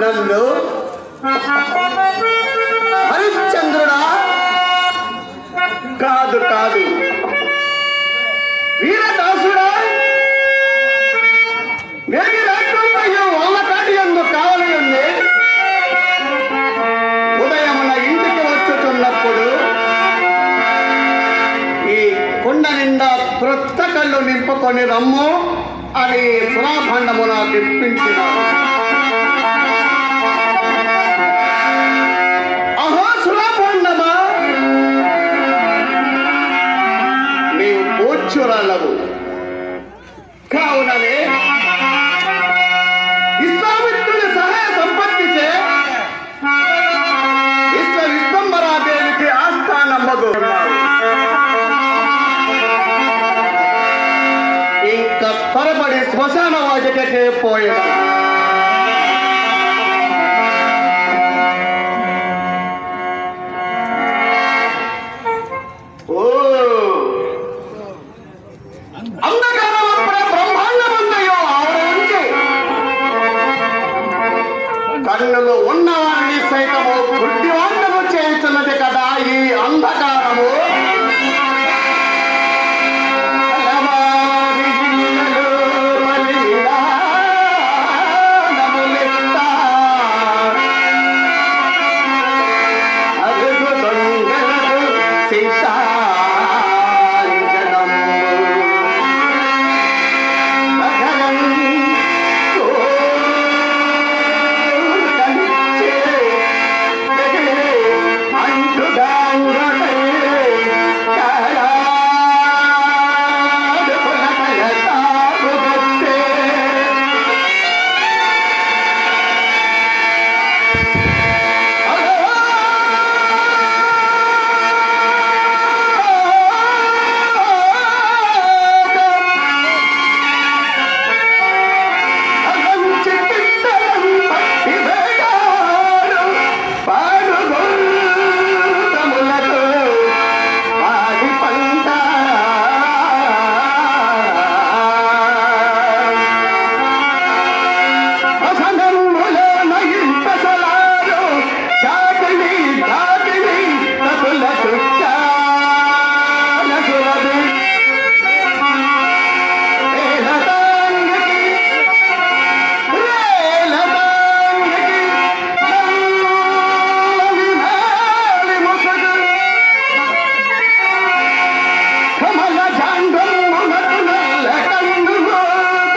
నన్ను హరిశ్చంద్రుడా కాదు కాదు వీరదాసుడా నేను రాకపోయే వాళ్ళ కాటి ఎందు కావాలి ఉంది ఉదయమున ఇంటికి వచ్చుతున్నప్పుడు ఈ కుండ నిండా క్రొత్త కళ్ళు నింపుకొని రమ్ము అని సురాభండము నాకు ఇప్పించినారు అహో సురాభండమా నీవు కూర్చురాలవు కావుననే విశ్వామిత్రుని సహాయ సంపత్తిచే విశ్వ విశ్వంబరాదేవికి ఆస్థానమ్మగు ఇంకా త్వరపడి శ్మశాన వాటికే పోయిన ఓ అంధకారమప్పుడే బ్రహ్మాండముందయో ఆవరించి కన్నులు ఉన్నవారిని సైతము గుడ్డివాండము చేస్తున్నది కదా ఈ అంధకారము అలవారి ఇళ్ళలు మలినానములిస్తా. అరుగు దొంగలకు సీతాంజనము. అఘనం కోరుకనిచ్చే తెగిలే అంటుదాంగటే కారాడు పులకల తాగుగట్టే. అలంచి పిట్టలం పట్టి వేటాడు పాడుగొంతములకు పాడి పంట వసనములోన ఇంపసలారు చాకిని దాకిని తతుల చుట్టాల సురది ఏలతాంగికి రేలతాంగికి నల్లని నాలి ముసుగు కమల జాంగమ్మునకు నల్ల కందుగోత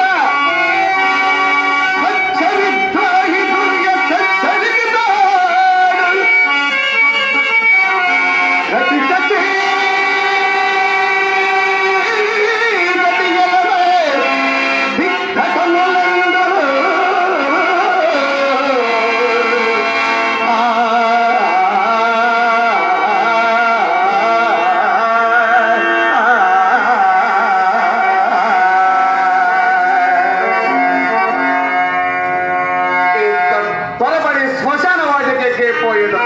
మచ్చవిద్రోహి దుర్య సచ్చరిగితాడు గతి గతి గతి గలవే దిక్కటములందరూ ఆ త్వరపడి శ్మశాన వాటికి పోయేదా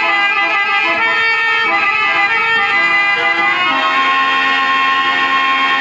ఆ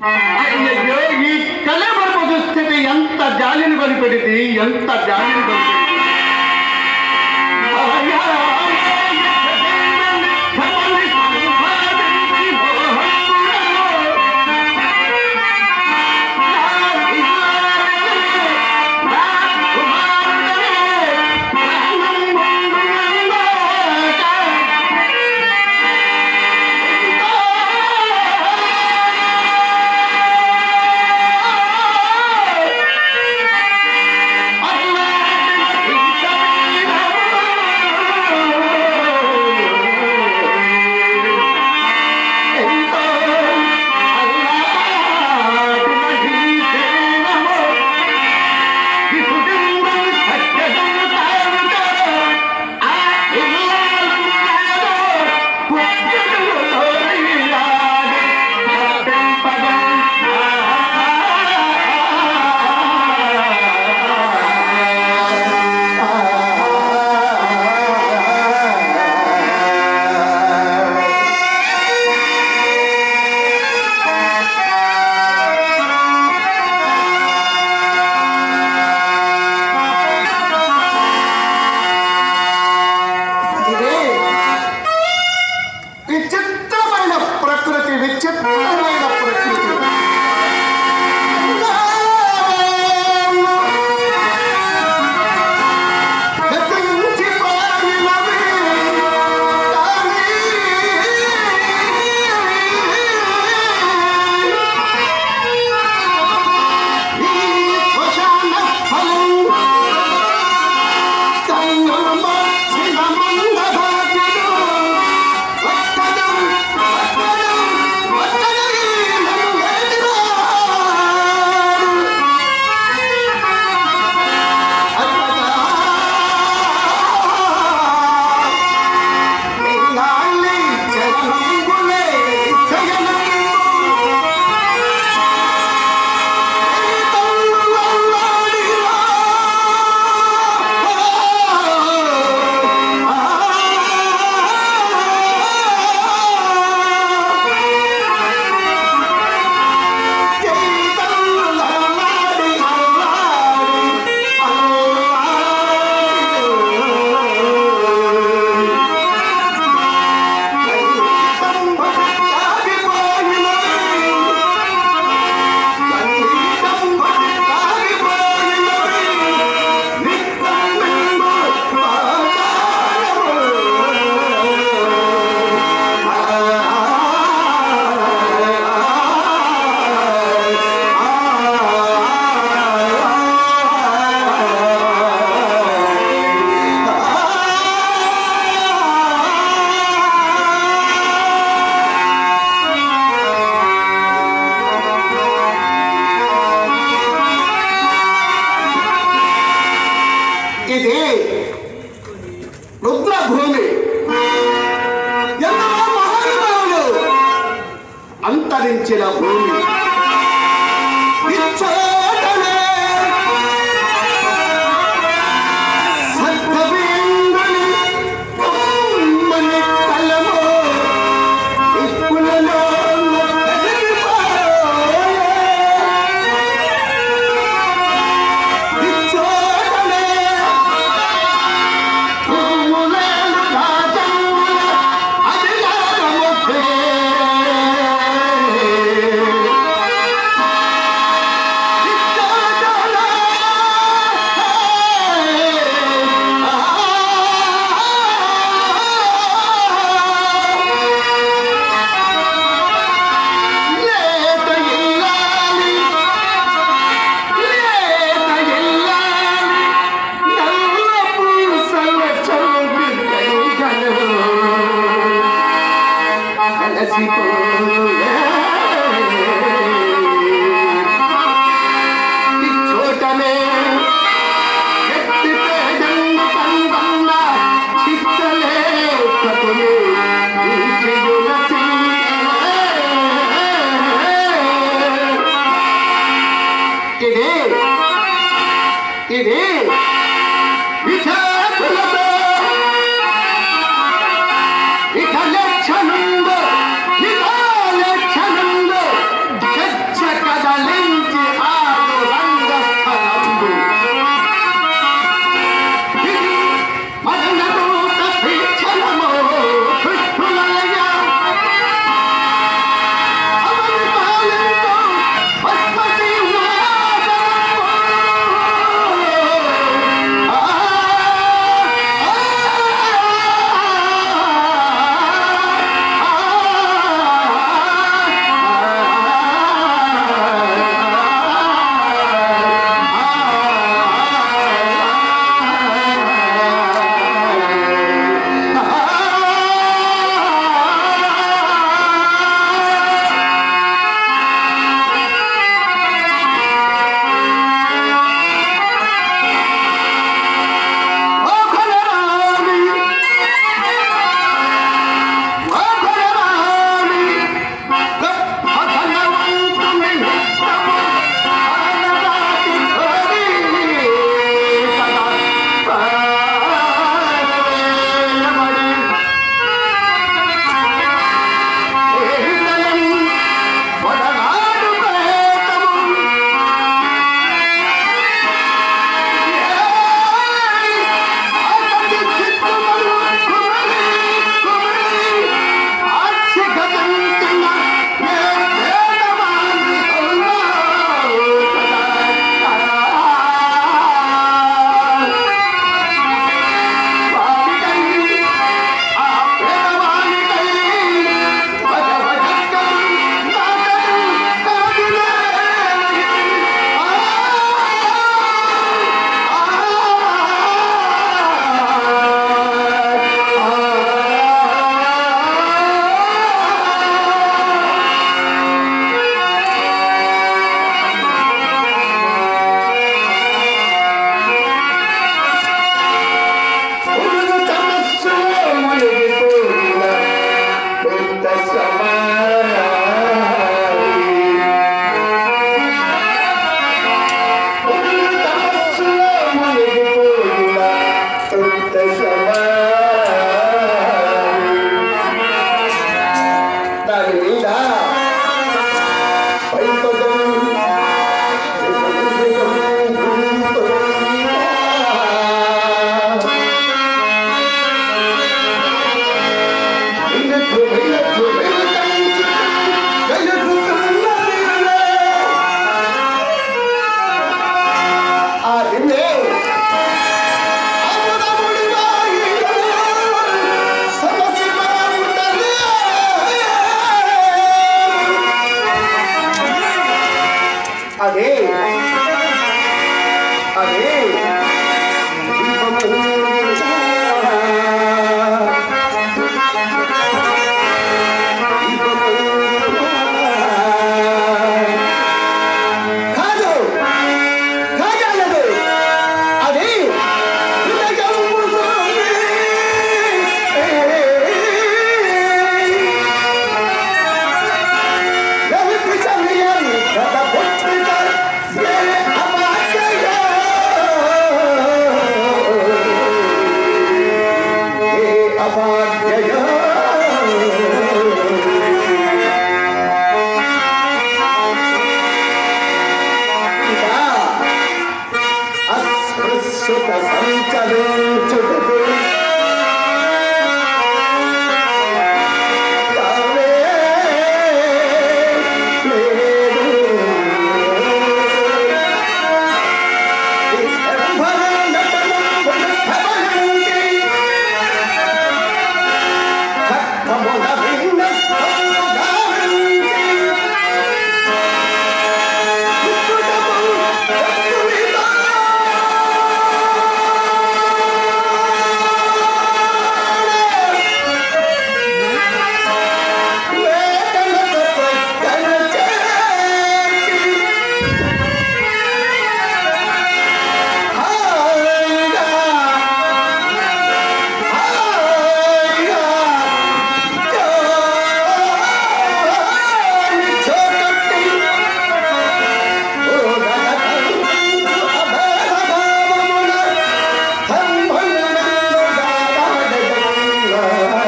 అయ్యయ్యో ఈ కలబరపు దుస్థితి ఎంత జాలిని కొనిపెడితే ఎంత జాలిని కొనిపెడితే అల్లా అదే అదే కాదు కాగలదు అది అస్పృశ్యత సంచరించుటకు తావే లేదు. ఈ శంభరనటనంబున భవనంతి ఖడ్గమున భిన్నస్తంభుగావించి వికృతము జగమునిదా. వేదనకు ప్రక్కన చేర్చి హాయిగా హాయిగా జోని చోకట్టి ఓదనకందు అభేదభావమున తంభంగందు గాడాడగంగా.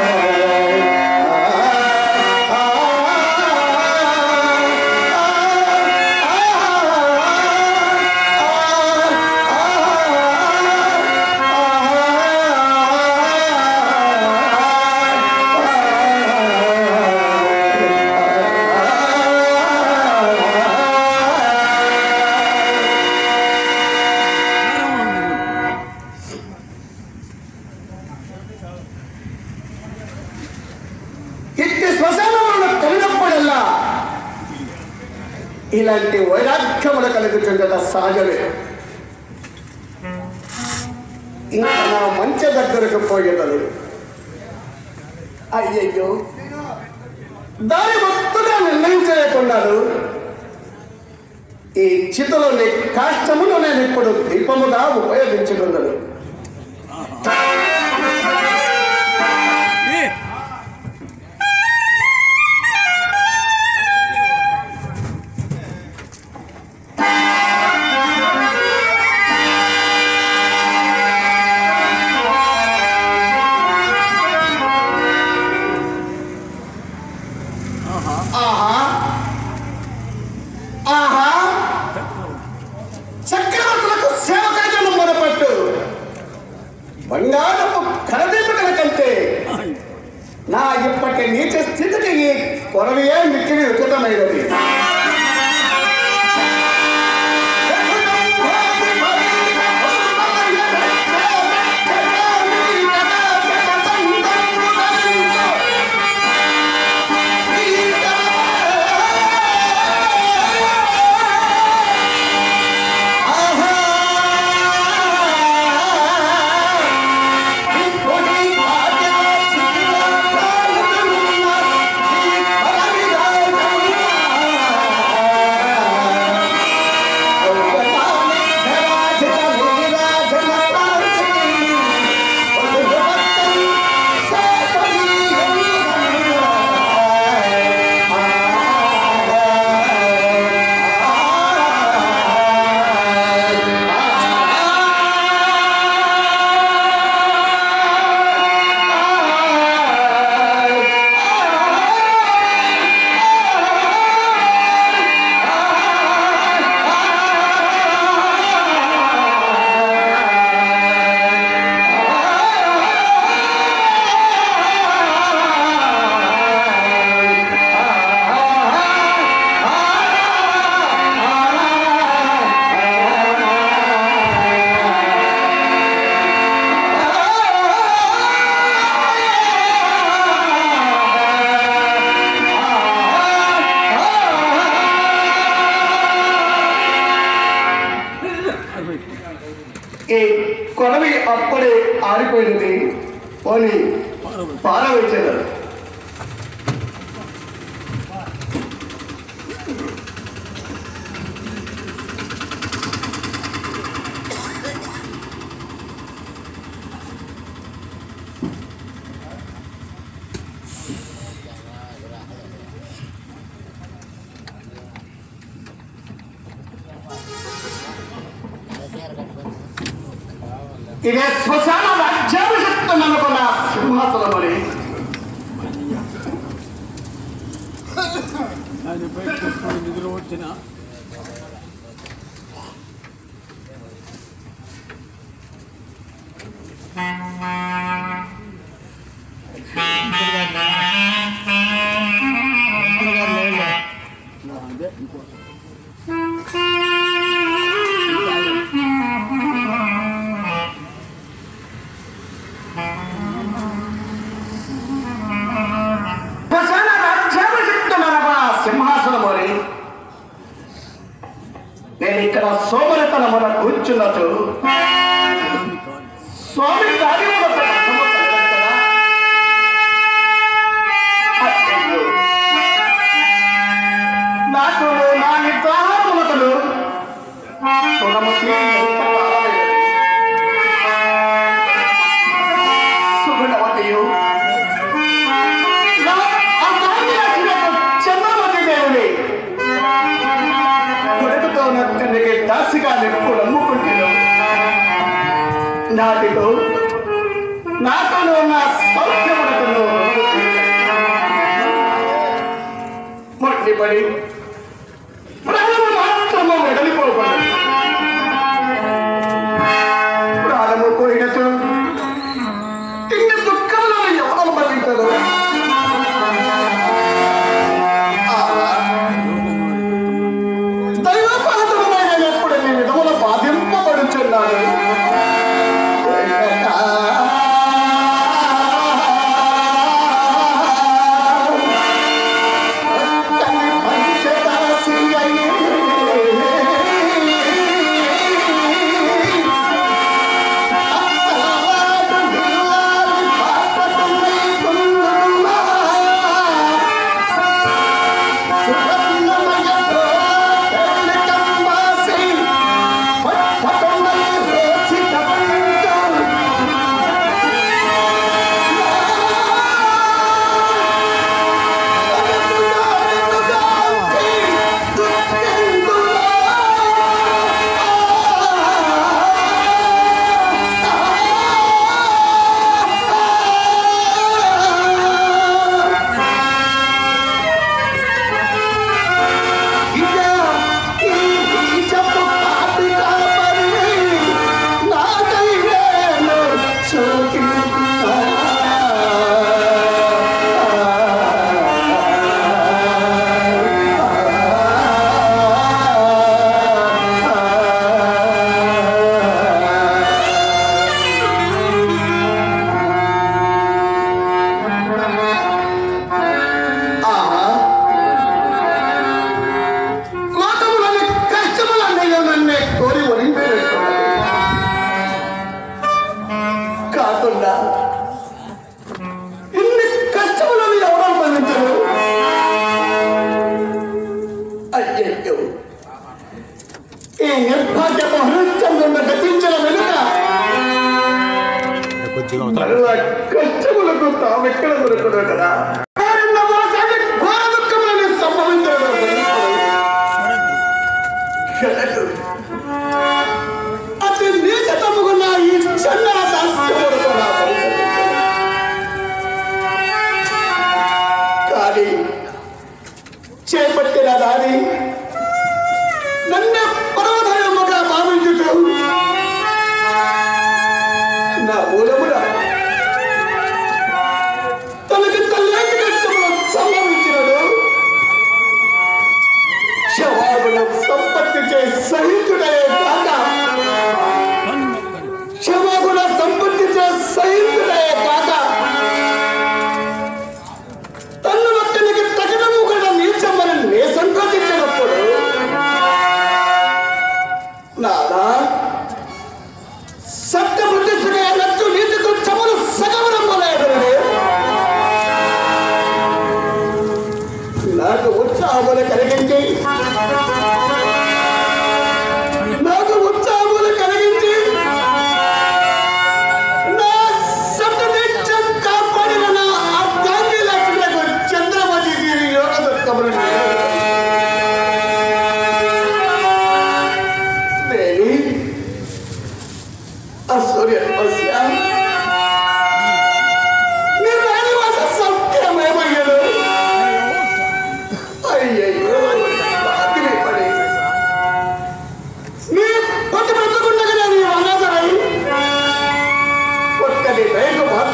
ఆ, ఆ, ఇట్టి శ్మశానములను కలిగినప్పుడల్లా ఇలాంటి వైరాగ్యములు కలుగుతుండట సహజమే ఇంకా నా మంచి దగ్గరకు పోయేదని అయ్యయ్యో దాని మొత్తంగా నిర్ణయం చేయకున్నాడు ఈ చితులోని కాష్టమును నేను ఇప్పుడు దీపముగా ఉపయోగించుకున్నాను ఆహా ఆహా చక్రవర్తులకు సేవకార్యము మొదపట్టు బంగారపు కరదీపకల కంటే నా ఇప్పటి నీచ స్థితికి ఈ కొరవయే మిక్కిలి ఉచితమైనది ఆహా అప్పుడే ఆరిపోయినది పోని పారవేసేదారు ఇదే శ్మశాన రాజ్యాభిషక్తం అనుకున్న సింహాసనమని దానిపై కూర్చొని నిద్ర వచ్చిన శ్మశాన రాజ్యాభిషక్తం అనగా సింహాసనమని నేను ఇక్కడ సోమరితనమున కూర్చున్నట్టు స్వామి కార్యములతో అర్థము కలగదు కదా? అయ్యయ్యో. నాకు నా నిద్రాహారములకులు రుణము తీరినంత కాలమైనది. సుగుణవతియు నా అకార్య చిరకు చంద్రమతి దేవుని కొడుకుతో నక్కనికి దాసిగా నెప్పుడు నమ్ముకుంటున్నావు నాటితో నాతోనూ నా సౌఖ్యమునకును మొట్టిపడి ప్రాణము మాత్రము వెడలిపోకుండా ప్రాణము పోయినచో ఇన్ని దుఃఖములను ఎవరు అనుభవించరు దైవపాదమైన ఎప్పుడు నీ విధముల బాధింపబడుచున్నాను కన్ని పంచదాసి అయ్యే. అత్తలాడు నిల్లాలి పాపకులై పొందుదువా. ఆహా లోకములోని కష్టములన్నయ్యో నన్నే కోరి వరించినట్టున్నది కాకుండా ఇన్ని కష్టములను ఎవరు అనుభవించరు అయ్యయ్యో ఈ నిర్భాగ్యపు హరిశ్చంద్రుని గతించిన వెనుక అలా కష్టములకు తామెక్కడ దొరకదు కదా కారణమోసారి ఘోర దుఃఖములని సంభవించడం కలదు. అతి నీచతముగున్న ఈ చందన దాస్యములకు నా పరిచయం. కానీ చేపట్టిన దాని నన్ను పర్వతముగా భావించుతూ నా మూలమున తనకి తల్లేటి కష్టములు సంభవించినడు శవాలను సంపత్తి చే సహితుడే కాక క్షమాగుణ సంపత్తి చే సహితుడే కాక తన్ను ఒక్కనికి తగినము కూడా నీచమని నే సంకోచించినప్పుడు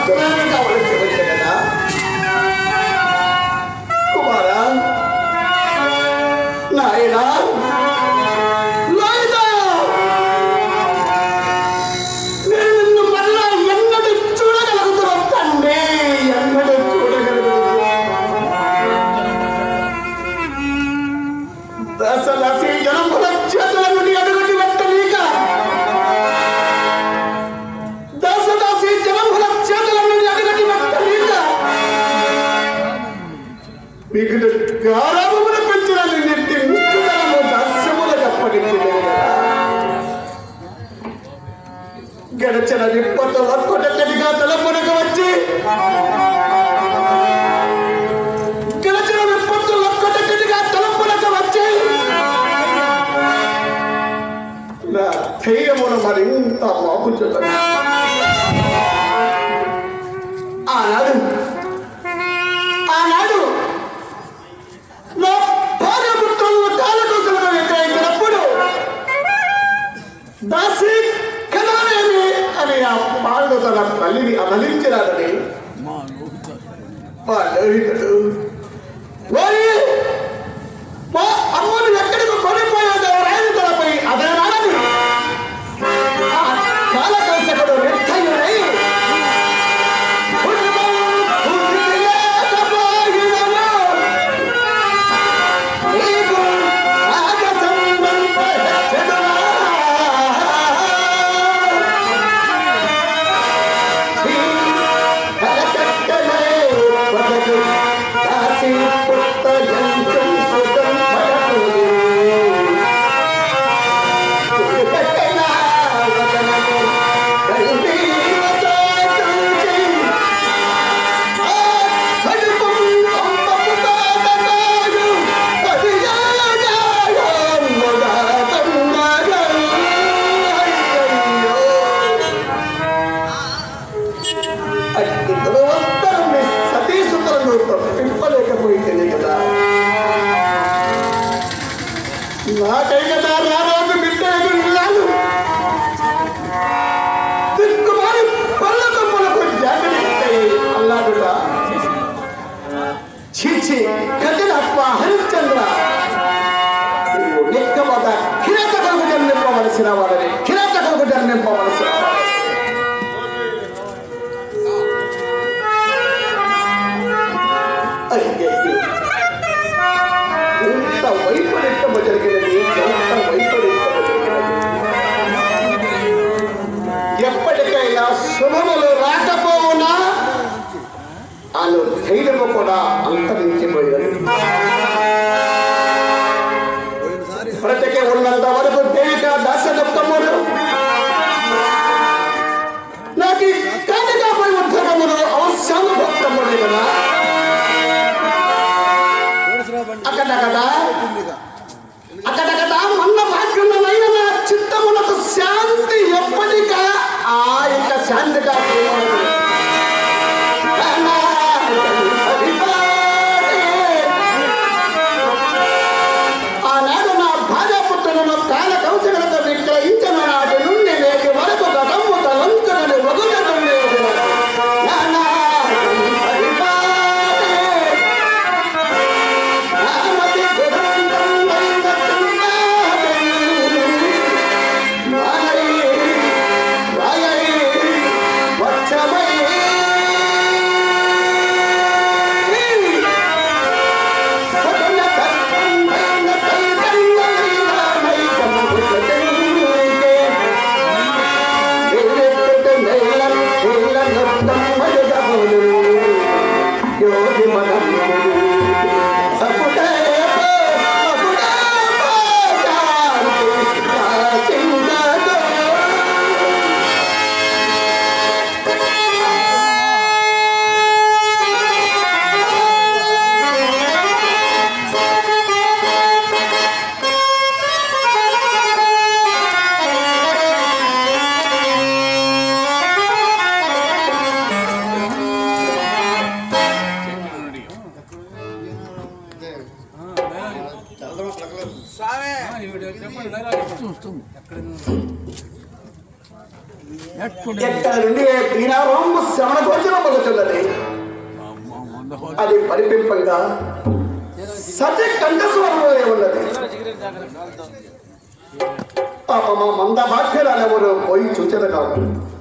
దూరం కావలసి వచ్చే కదా కుమారా నాయనా నాయనా నేను నిన్ను మరలా ఎన్నడూ చూడగలుగుతున్నా తండ్రి ఎన్నడూ చూడగలుగుతున్నా దశలసి జనముల చేతుల నుండి అడుగుటి పెట్టనీక దశదాసి జనముల చేతుల నుండి అడుగుటి పెట్టనీక మీకు గారాబమున పెంచిన నిన్నెట్టి ముచ్చుదనము దస్యములకు అప్పగించింది కదా గడచిన నిప్పతో కొట్టకటిగా తలపునకు వచ్చి గడచిన నిప్పతో కొట్టకటిగా తలపునకు వచ్చి నా ధైర్యమును మరింత మాపుచున్నది ఆనాడు ఆనాడు నా భార్యపుత్రులను కాలకోసంగా వ్యతిరేకించినప్పుడు దాసి కథానేమి అని ఆ బాలుడు తన తల్లిని అమలించినాడని మా లోహిత మా లోహితుడు ఓయ్! మా అమ్మను ఎక్కడికి కొనిపోయాదో రాయని తలపై అదే నాడని ఆ కాలకోశకుడు నిర్ధయుడై కుటుంబం పూర్తిలేకపోయినను నీకు సాగసంబంధ చెడునా అట్టి దురవంతరుని సతీసుతలను తప్పింపలేకపోయింది కదా నాకై కదా రారాజు బిడ్డ ఎదురు దిక్కుమారి పళ్ళ కొమ్మలకు జాగ్రత్త అల్లాడుగా చీచి కదిలప్ప హరిశ్చంద్ర నీవు నిక్కమత కిరాతకులకు జన్మింపవలసిన వాడని కిరాతకులకు జన్మింపవలసిన వాడని అయ్యయ్యో. ఎంత వైపరీత్యము జరిగినది ఎంత వైపరీత్యము జరిగినది ఎప్పటికైనా శుభములు రాకపోవునా అను ధైర్యము కూడా అంతరించిపోయినది బ్రతికి ఉన్నంత వరకు దేవిక దాసదత్తములు నాకు ఈ కాటికాపై ఉద్ధరములు అవశ్యానుభక్తములే కదా అక్కడక్కడ అక్కడక్కడ మొన్న భాగ్యులమైన నా చిత్తములకు శాంతి ఎప్పటికా ఆ యొక్క శాంతి కాకుండా ఆనాడు నా భార్యాపుత్రులను కాల కౌశలతో విక్రయించిన నాటి నుండి నేటి వరకు గతము తలంచుకొని వగులుతుండేది నానా హరిపాదే. నామతి గురుండం వైదత్తున్నాదే. వానై, వాయై, వచ్చమై. సకల తత్వం వైన చైతన్యమై కమగుతెంగే. నిలెత్తుట నేలం నీల నృత్తం మయుగములు. యోగి మనము. అప్పుడే పో, అప్పుడే పో, శాంతి శాసించదో. చెప్పండి డైలాగ్ చూస్తాం ఎక్కడ ఎట్టుడు ఎక్కడ నుండి దీనారంభ శ్రవణ గోచరం మొదలుచున్నది అమ్మ ముందు అది పరిపింపంగా సత్య కంఠస్వరంలో ఉన్నది పాప మా మంద బాధ్యురాలెవరు పోయి చూచద కాదు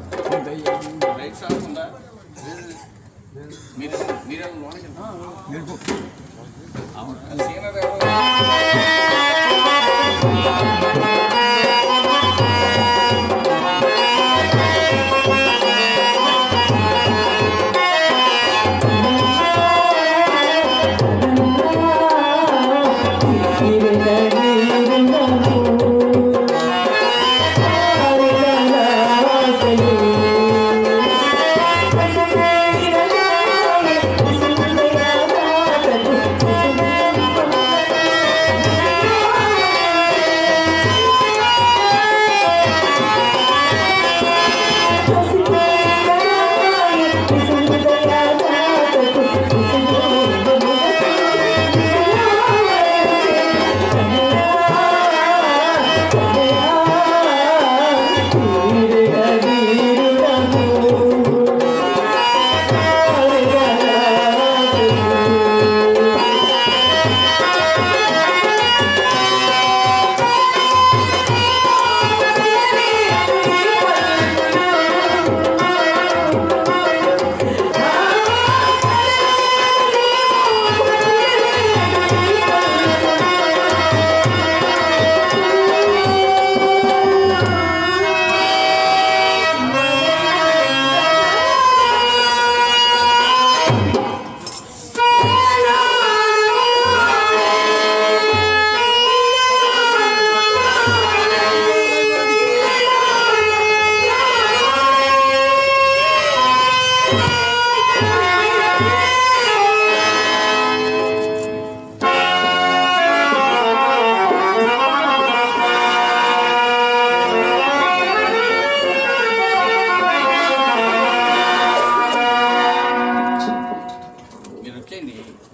మీరు వచ్చేయండి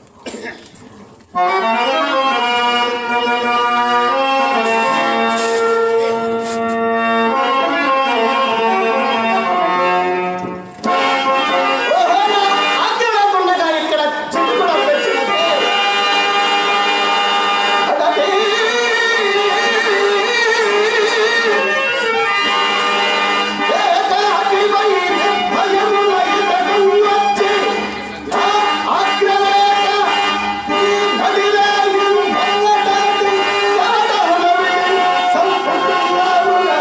ఆజ్ఞాకుండగా ఇక్కడ చిక్కుడు పెట్టినది అదటి ఏకాకి వై భయముల ఇతడు వచ్చి ఆ ఆజ్ఞలేక ఈ నదిరేయు భంగటాటి సాధనవిని సంపుతున్నావునా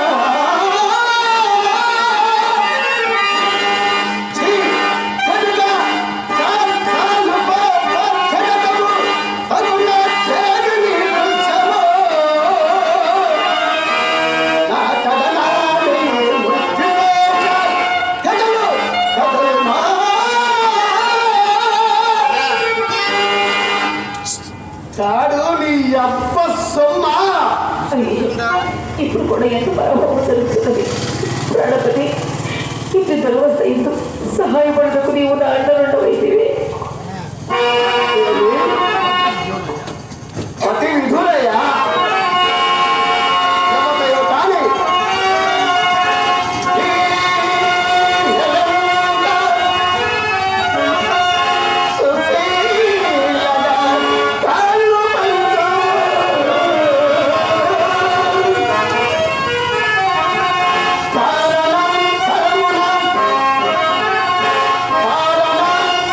ఛీ! చెడుగా చాలు చాలు పో, పో, చెడగము. తగున చేదుని కొంచెము. నా కథనాడి ముద్దులేక కథలు, కథలు మా. కాడు నీ అప్ప సొమ్మ అయ్యో, ఇప్పుడు కూడా ఎంత పరభావం జరుగుతున్నది ప్రణపతి ఇది దుర్వస్థ సహాయపడటకు నీవు నా అండనుండు వైద్యవే అతి విధులయ్యా ఎవతయో కాని ఈ ఎలంగా సుశీలగా కాళ్ళు పంచు. కారణం కరుణ కారణం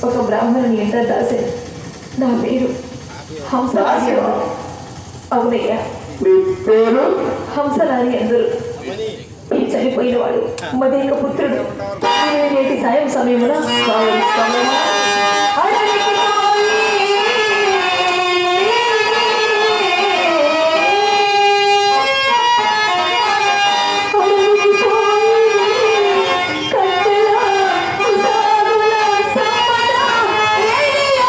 ఒక బ్రాహ్మణుని ఎంట దాసరి నా పేరు హంసరాణి అందరు అవునయ్యా నీ పేరు హంసరాణి అందరు ఈ చనిపోయిన వాడు మదేక పుత్రుడు ఆయన నేటి సాయం సమయమున సాయం సమయమా? అడవికి పోయి, అడవికి పోయి, కట్టెల ఉసాగుల తమ్మట రేడియా.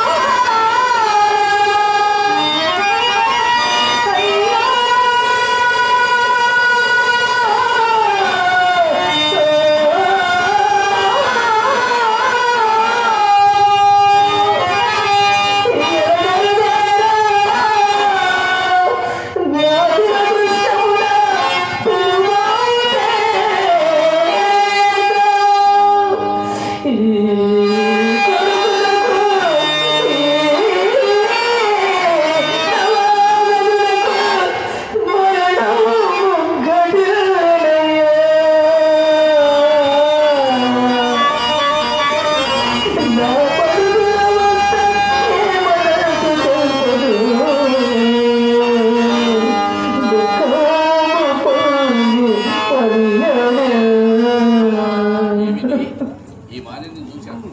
ఏమిటి? ఈ మాలిని చూశాను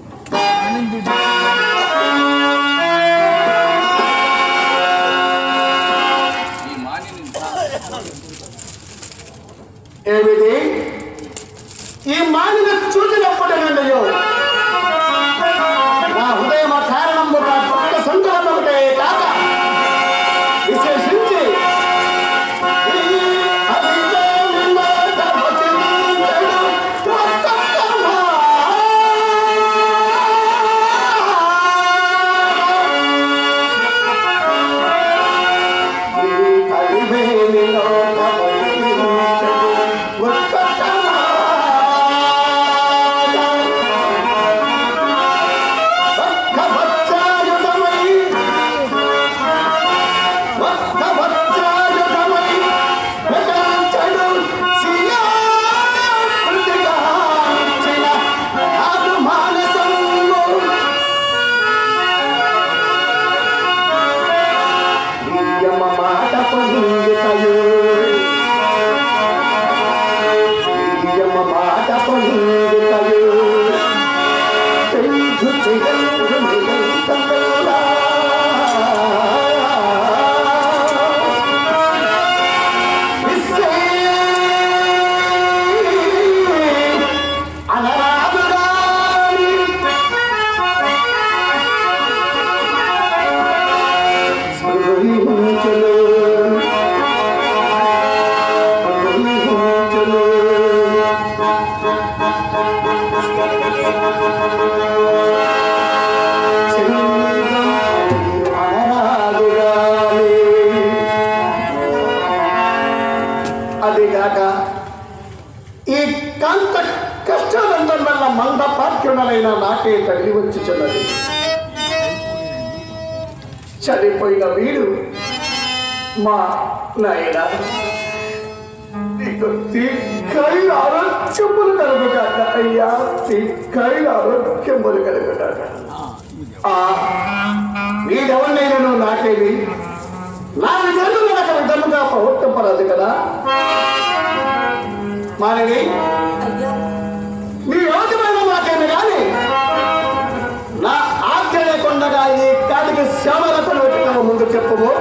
ఈ మాలిని ఏమిటి ఈ మానిన చూసినప్పటి నుండి నా హృదయం కారణంగా గొప్ప సంకలం ఒకటే కాక విశేషించి ఈ అభిమాని మాట వచించెడు త్వత్తమా. ఈ కలివేలిలో కబలించెడు త్వత్తమా. భక్తవత్సయుతమై భక్తవత్సయుతమై ప్రపంచడు శిలా కృతిగాంచిన ఆదు మానసము ప్రియమ మాట పొందుతయు ప్రియమ మాట పొందుతయు అదిగాక ఈ కాంత కష్టాలందం వల్ల మంద పాఠ్యుడలైన నాకే తగిలి వచ్చుచున్నది చనిపోయిన వీడు మా నాయన నీకు తీర్ఘాయు ఆరోగ్యములు కలుగుగాక అయ్యా తీర్ఘాయు ఆరోగ్యములు కలుగుగాక ఆ వీడెవరినైనా నాకేమి నా విధంగా నాకు విధముగా ప్రవర్తింపరాదు కదా మానవి నీ యోగ్యమైన మాటేమి కానీ నా ఆజ్ఞ లేకుండా ఈ కాటికి శ్యామలకు వచ్చిన ముందు చెప్పుము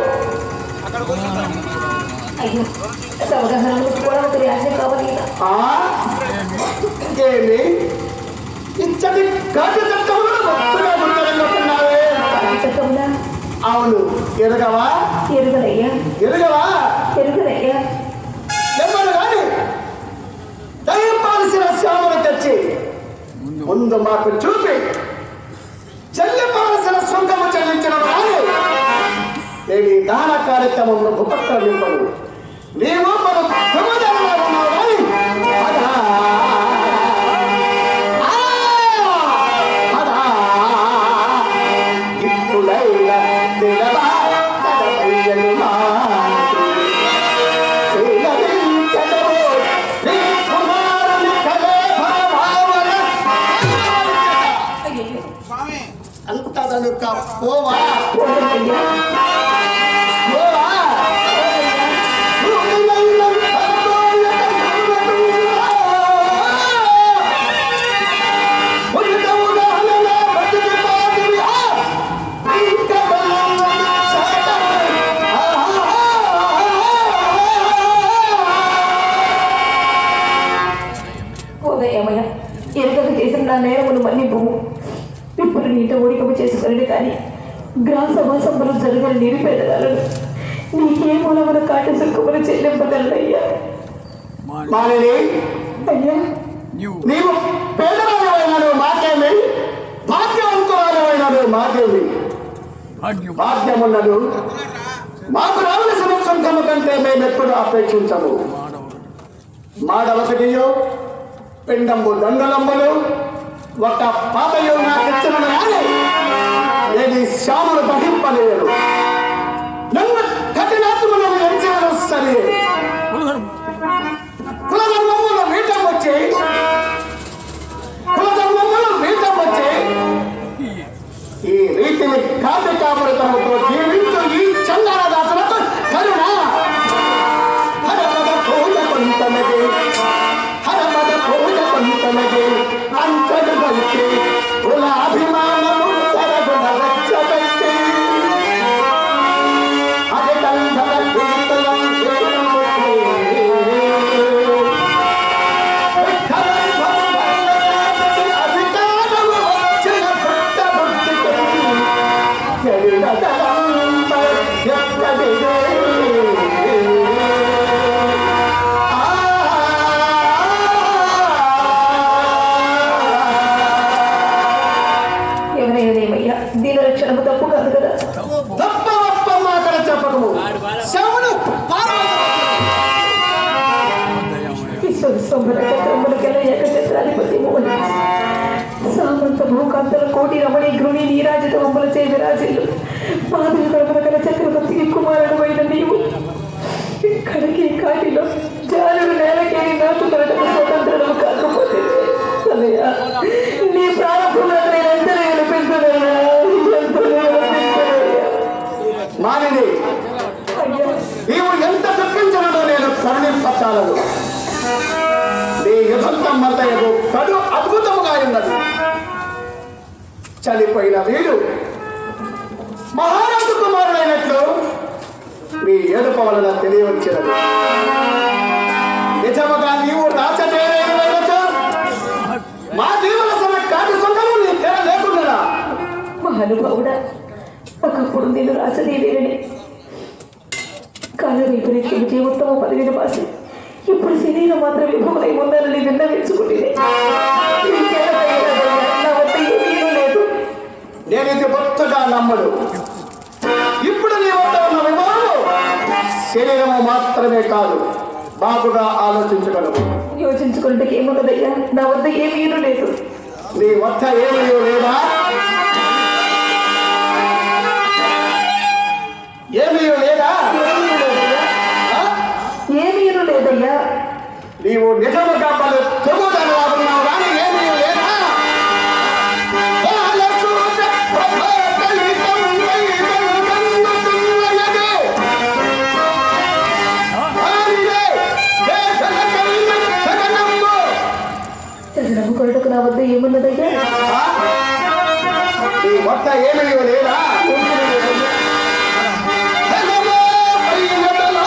అయ్యో సవరహరణకు కూడా ఒకరి ఆశ కావాలి కదా. ఆ ఏమి ఇచ్చటి కాటి చట్టం కూడా మొత్తగా గుర్తున్నట్టున్నావే కాంతకములా అవును ఎరగవా ఎరుగలయ్యా ఎరగవా ఎరుగలయ్యా ఎవరు కానీ దయపాల్సిన శ్యామను తెచ్చి ముందు మాకు చూపి చెల్లిపాల్సిన సొంతము చెల్లించిన వారు నేను ఈ దాన కార్యక్రమంలో ఉపక్రమింపను నీవు మన సముదాయంలో ఉన్నావు కానీ అదా ఆ! అదా ఇప్పుడైనా తెలవా తడబయ్యను మాకు. శ్రీలలించదము నీ కుమారుని కలే భావన. అయ్యయ్యో స్వామి అంతదనుక పోవా పోదయ్యా పోవా పోదయ్యమయ్య ఎరుకక చేసిన నా నేరమును మన్నిపోము ఇప్పుడు నీతో ఓడికము చేసుకుని కానీ గ్రామ సమాసంలో జరగని నిరుపేదలను నీకే మూలమున కాటి సుఖమును చెల్లింపగలయ్యా మాలిని అయ్యా నీవు నీవు పేదవాడమైనను మాకేమి భాగ్యవంతురాలమైనను మాకేమి భాగ్యం భాగ్యమున్నదు మాకు రావలసిన సుఖము కంటే మేము ఎప్పుడు అపేక్షించము మానవుడు మాడవకటియో పిండంబు దండలంబులు ఒక పాతయో నాకు ఇచ్చిన కానీ నేను ఈ శ్యామను దహింపలేను నన్ను కఠినాత్మలను ఎంచడం సరే కులధర్మం కులధర్మములు వీటం వచ్చి కులధర్మములు వీటం వచ్చి ఈ రీతిని కాటి కాపురతలతో జీవించు ఈ చందాల దాసులకు కరుణ హరపద పూజ కొంతనది హరపద పూజ కొంతనది అంతటి వచ్చి కులాభిమానము సరగుణ రక్షపెట్టి అది కంధల కీర్తనం చేయముచ్చి అధికారము వచ్చిన పుట్ట బుద్ధికి చెడిన తలంప ఎక్కడిదే ఎవరైనా దీని రక్షణము తప్పు కాదు కదా తప్ప ఒప్ప మాటలు చెప్పకము శవుడు సామంత భూకాంతల కోటి రమణి గృణి నీరాజిత వంబుల చే విరాజిల్లు పాదులు కడపల కల చక్రవర్తికి కుమారుడు అయిన నీవు కడకి కాటిలో జానుడు నేలకేరి నాకు కడటకు స్వతంత్రము కాకపోతే అన్నయ్య, నీ ప్రారంభంలో నేను ఎంతనే వినిపించదయ్యా ఎంతనే వినిపించదయ్యా మానిని అయ్యా నీవు ఎంత దుఃఖించడో నేను కరుణింపచాలను నీ యుధంతం మతయకు కడు అద్భుతముగా ఉన్నది చనిపోయిన వీడు మహారాజు కుమారుడైనట్లు నీ ఏడుప వలన తెలియవచ్చినది నిజముగా నీవు రాచదేవుడైనచో మా దీవుల సమ కాటి సొంతము నీ తెర లేకుండా మహానుభావుడా ఒకప్పుడు నేను రాసదేవేరని కాలరీపునికి జీవోత్తమ పదవిని పాసి ఇప్పుడు శరీరం మాత్రం విభవమై ఉండాలని విన్నవించుకుంటుంది నా వద్ద ఏమీ లేదు నేను ఇది కొత్తగా నమ్మడు ఇప్పుడు నీ వద్ద ఉన్న వివరాలు శరీరము మాత్రమే కాదు బాగుగా ఆలోచించగలవు యోచించుకుంటే ఏమున్నదయ్యా నా వద్ద ఏమీ లేదు నీ వద్ద ఏమీ లేదా ఏమీ లేదా ఏమీ లేదయ్యా ఆ? ఏమీ లేదయ్యా నీవు నిజముగా పలు తొమ్మిదలా ఉన్నావు కానీ ఏమీ లేదా బాలసూత ప్రభాకలితం వైదం కన్నుతున్నయదే. ఆరిడే దేశలకైన సగనంబు. చంద్రము కొరటకు నా వద్ద ఏమున్నదయ్యా ఆ? నీ వద్ద ఏమీ లేదా ఏమీ లేదయ్యా హెలమో పైనదలా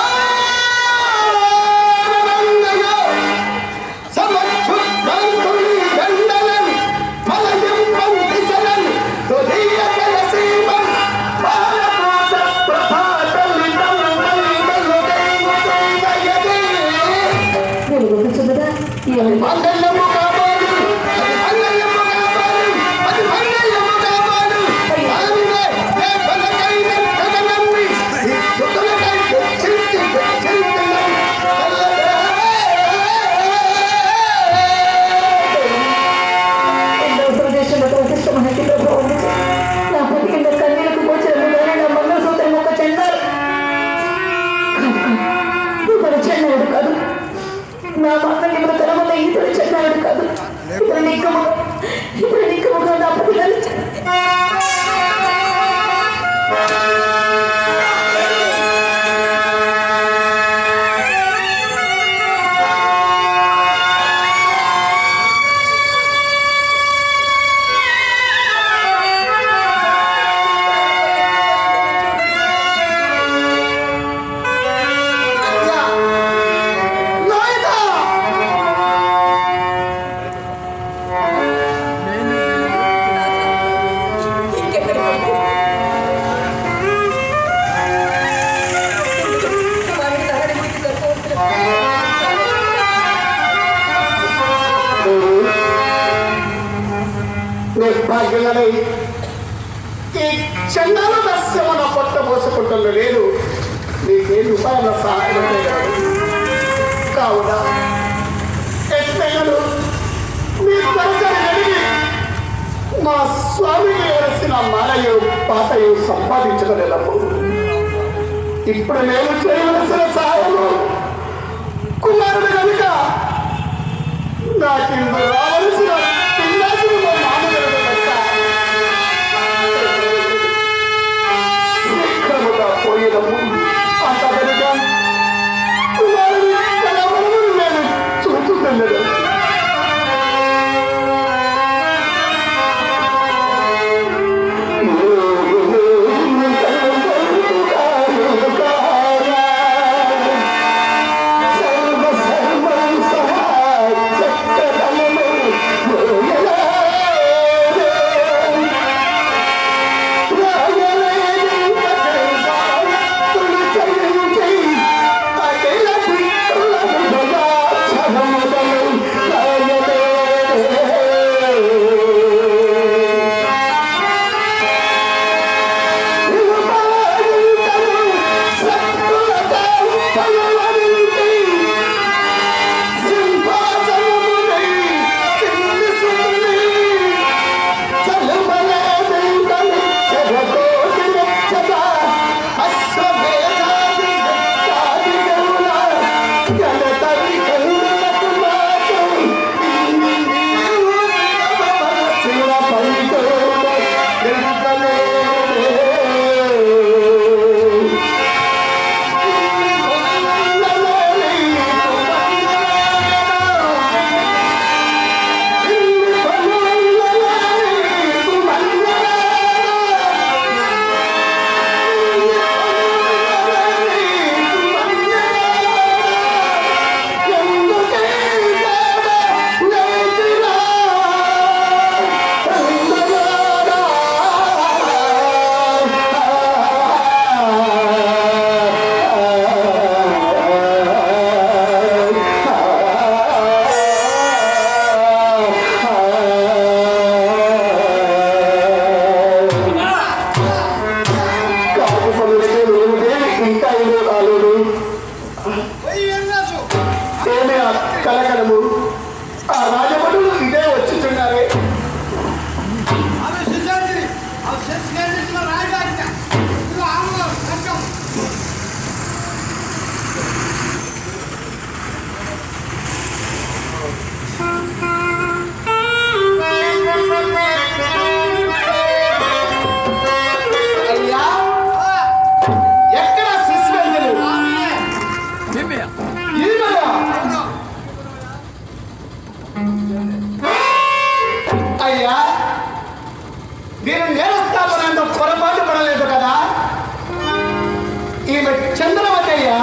రంగయో. సమక్షుద్ధంతుని దండలన్ ఫలయం పంక్తిచలన్ తుదీయ కలసీమన్ బాలకోట ప్రభాతలితం వైదలు దైవ దైవయదే. నేను గుర్తున్నదా ఏమి మంగళము కావాలి అది మంగళము కావాలి అది మంగళము కావాలి ఆమెనే తగినదై ఈ చండాల దస్యమున పొట్ట పోసుకుంటున్న నేను నీకేం ఉపాయాల సహాయం చేయగలదు కావున ఎట్లయ్యను మీ దర్శనం కలిగి మా స్వామికి వలసిన మాలయు పాతయు సంపాదించగలము ఇప్పుడు నేను చేయవలసిన సహాయము కుమారుడు కనుక నాకు రావలసిన పిల్లాసులు మా మామగారు శీఘ్రముగా పోయినము అంత కనుక కుమారుడి కలవరమును నేను చూచుతున్నది ఇంకా ఏదో రాలేదు ఏమి ఆ కలకలము ఆ రాజభటులు ఇదే వచ్చుచున్నారే అయ్యా ఎక్కడ శిశువంతులు ఏమయ్యా ఈమెయా? అయ్యా మీరు నేరస్థాపనంత పొరపాటు పడలేదు కదా ఈమె చంద్రవతి అయ్యా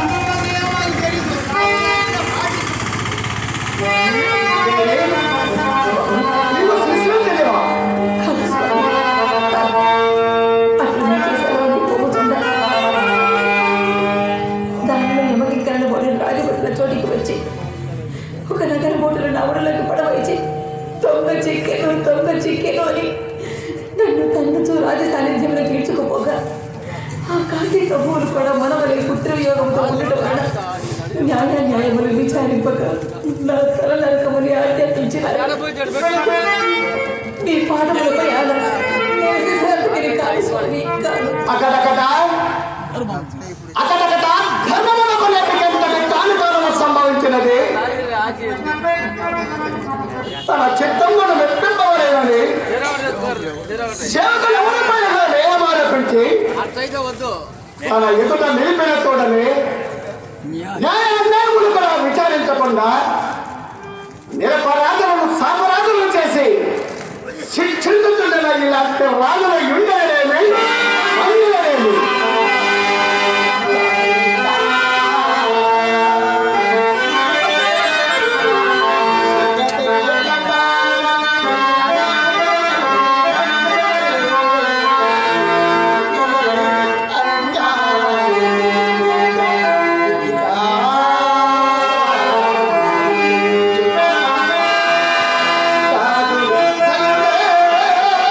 నీవు శిశువంతుడివా? దానిలో యమకింకరణ బోటులు రాజభటుల చోటికి వచ్చి ఒక నగర బోటులు నవరులకు పడవైచి దొంగ చిక్కెను దొంగ చిక్కెను అని నన్ను తన్నుచూ రాజ సాన్నిధ్యంలో గీడ్చుకుపోగా ఆ కాశీ ప్రభువులు కూడా మనవలే పుత్రయోగంతో ఉండటం వలన న్యాయ న్యాయములు విచారింపక నా తల నరకముని ఆజ్ఞాపించిన ఈ పాదములపై ఆన నేను శిశువుని కాదు స్వామి కాదు అకటకట అకటకట ధర్మమునకు లేకపోతే కానుకాలము సంభవించినది తన చిత్తంలో మెప్పింపవలేదని సేవకులు ఎవరిపై నేయమారపించి అట్లయితే వద్దు తన ఎదుట నిలిపిన తోడని న్యాయ న్యాయ అన్యాయములు కూడా విచారించకుండా నిరపరాధులను సాపరాధులను చేసి శిక్షించుతుండగా ఇలాంటి రాజుల ఉండేదేమి మందులనేమి ఆ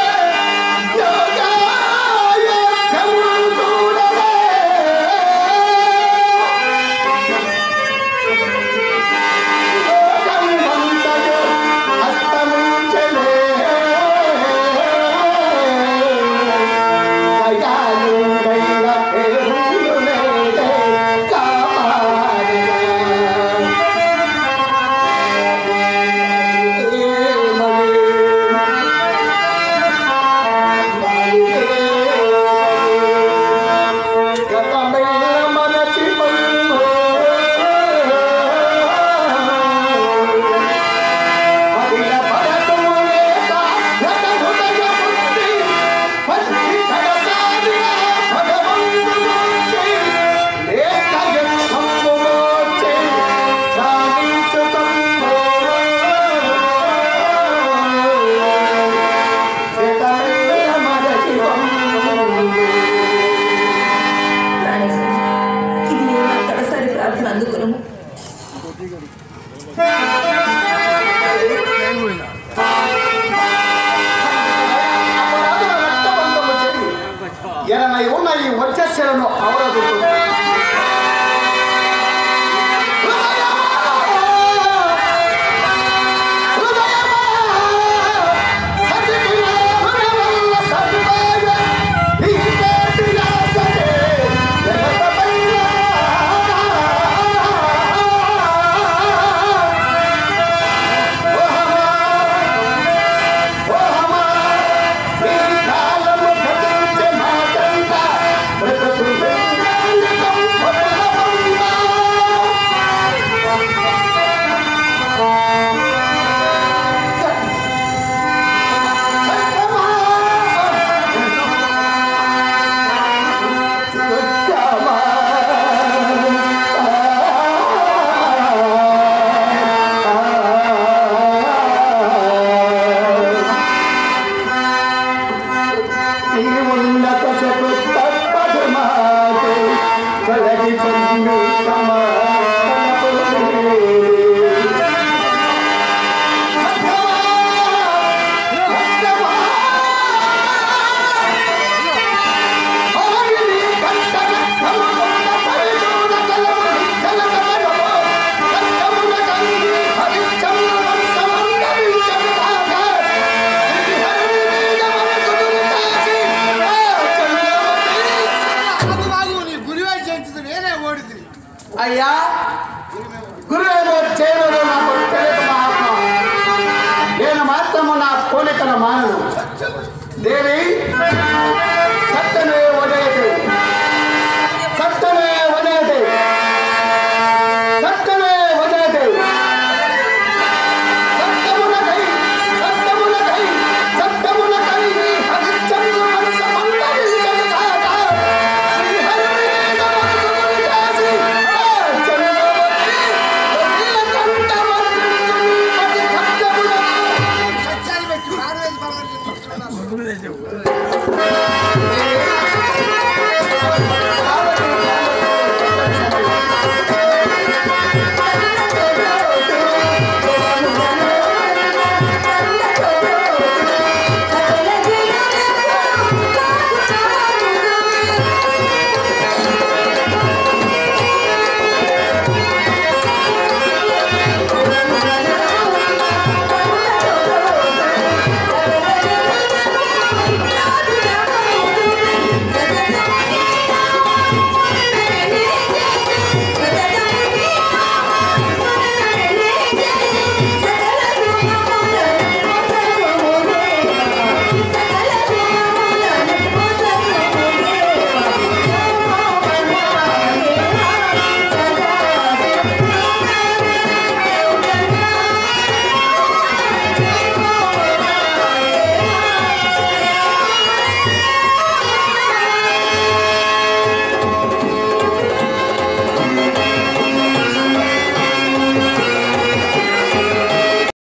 సమస్యలను అవరోధిస్తుంది బాబు నీ గురివే చేయించదు నేనే ఓడిది అయ్యా గురువేమో చేయలేదు నాకు తెలియదు మహాత్మ నేను మాత్రము నా కోరికల మానను దేవి సత్యమే వదయతే సత్యమే వదయతే సత్యమే వదయతే సత్యమునకై సత్యమునకై సత్యమునకై నీ హరిచంద్ర మనస మందరించదు కాక శ్రీ హరివేద మనసుని చేసి ఆ చంద్రవతి వదిల కంఠమంత్రించు నీ పతి ఖడ్గములను సత్యాన్ని పెట్టి నాన్ వెజ్ బర్గర్ చెప్తున్నాను చెప్పు